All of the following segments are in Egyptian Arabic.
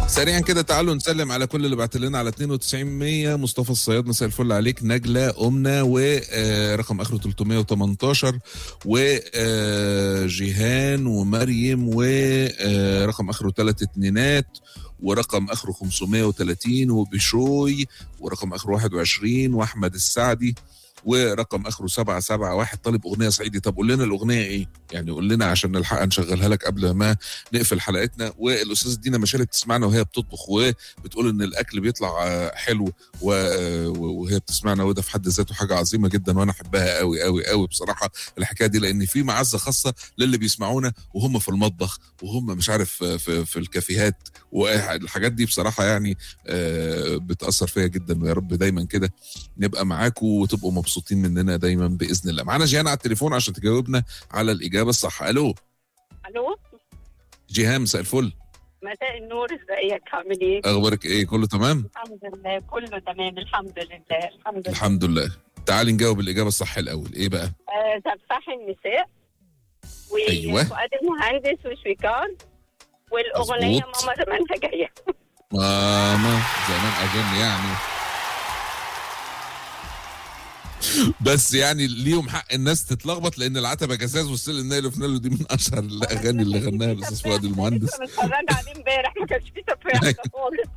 سريعا كده تعالوا نسلم على كل اللي بعت لنا على 92 100 مصطفى الصياد مساء الفل عليك نجلة أمنة ورقم آخره 318 وجيهان ومريم ورقم آخره ثلاث اتنينات ورقم آخره 530 وبشوي ورقم آخره 21 وأحمد السعدي ورقم اخره 771 طالب اغنيه صعيدي طب قول لنا الاغنيه ايه يعني قول لنا عشان نلحق نشغلها لك قبل ما نقفل حلقتنا والاستاذه دينا مشاري بتسمعنا وهي بتطبخ وبتقول ان الاكل بيطلع حلو وهي بتسمعنا وده في حد ذاته حاجه عظيمه جدا وانا احبها قوي قوي قوي بصراحه الحكايه دي لان في معزه خاصه للي بيسمعونا وهم في المطبخ وهم مش عارف في, في الكافيهات والحاجات دي بصراحه يعني بتاثر فيا جدا ويا رب دايما كده نبقى معاكم وتبقوا مبسوطين مننا دايما باذن الله معانا جيهان على التليفون عشان تجاوبنا على الاجابه الصح الو الو جيهان مساء الفل مساء النور ازيك عامل ايه؟ اخبارك ايه كله تمام الحمد لله كله تمام الحمد لله الحمد لله الحمد لله تعالي نجاوب الاجابه الصح الاول ايه بقى آه سفاح النساء أيوة. وفؤاد المهندس وشويكار والاغنيه مظبوط. ماما زمانها جايه ماما زمان اظن يعني بس يعني ليهم حق الناس تتلخبط لان العتبه جزاز والسل النايل في نيلو دي من اشهر الاغاني اللي غناها الاستاذ فؤاد المهندس لسه متفرجه عليه امبارح ما كانش فيه تفاح ده خالص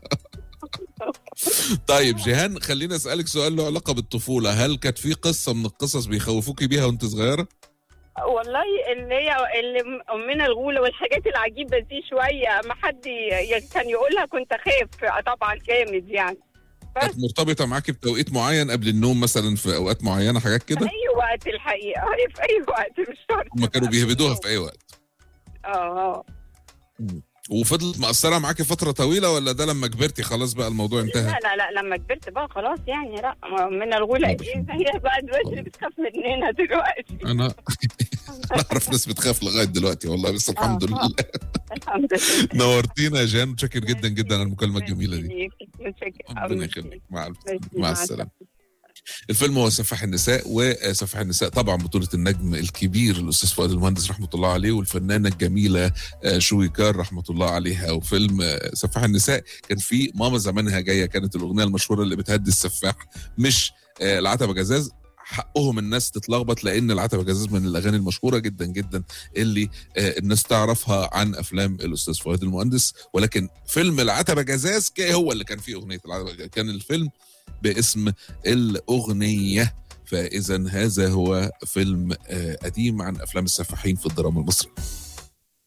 طيب جيهان خليني اسالك سؤال له علاقه بالطفوله هل كانت في قصه من القصص بيخوفوكي بيها وانت صغيره والله اللي هي اللي امنا الغوله والحاجات العجيبه دي شويه ما حد ي- كان يقولها كنت اخاف طبعا جامد يعني كانت مرتبطه معاكي بتوقيت معين قبل النوم مثلا في اوقات معينه حاجات كده اي وقت الحقيقه هي في اي وقت مش شرط هم كانوا بيهبدوها في اي وقت اه اه وفضلت مأثرة معاكي فترة طويلة ولا ده لما كبرتي خلاص بقى الموضوع انتهى؟ لا لا لا لما كبرت بقى خلاص يعني لا من الغولة ايه هي بقى دلوقتي اللي بتخاف مننا دلوقتي انا انا اعرف ناس بتخاف لغاية دلوقتي والله بس الحمد آه، لله آه. الحمد لله نورتينا يا جان متشكر جدا جدا على المكالمة الجميلة دي متشكرة ربنا أوي. يخليك مع ماشي، مع السلامة الفيلم هو سفاح النساء وسفاح النساء طبعا بطولة النجم الكبير الأستاذ فؤاد المهندس رحمة الله عليه والفنانة الجميلة آه، شويكار رحمة الله عليها وفيلم آه، سفاح النساء كان فيه ماما زمانها جاية كانت الأغنية المشهورة اللي بتهدي السفاح مش آه، العتبة جزاز حقهم الناس تتلخبط لان العتبه جزاز من الاغاني المشهوره جدا جدا اللي آه، الناس تعرفها عن افلام الاستاذ فؤاد المهندس ولكن فيلم العتبه جزاز كان هو اللي كان فيه اغنيه العتبه كان الفيلم باسم الأغنية فإذا هذا هو فيلم آه، قديم عن أفلام السفاحين في الدراما المصرية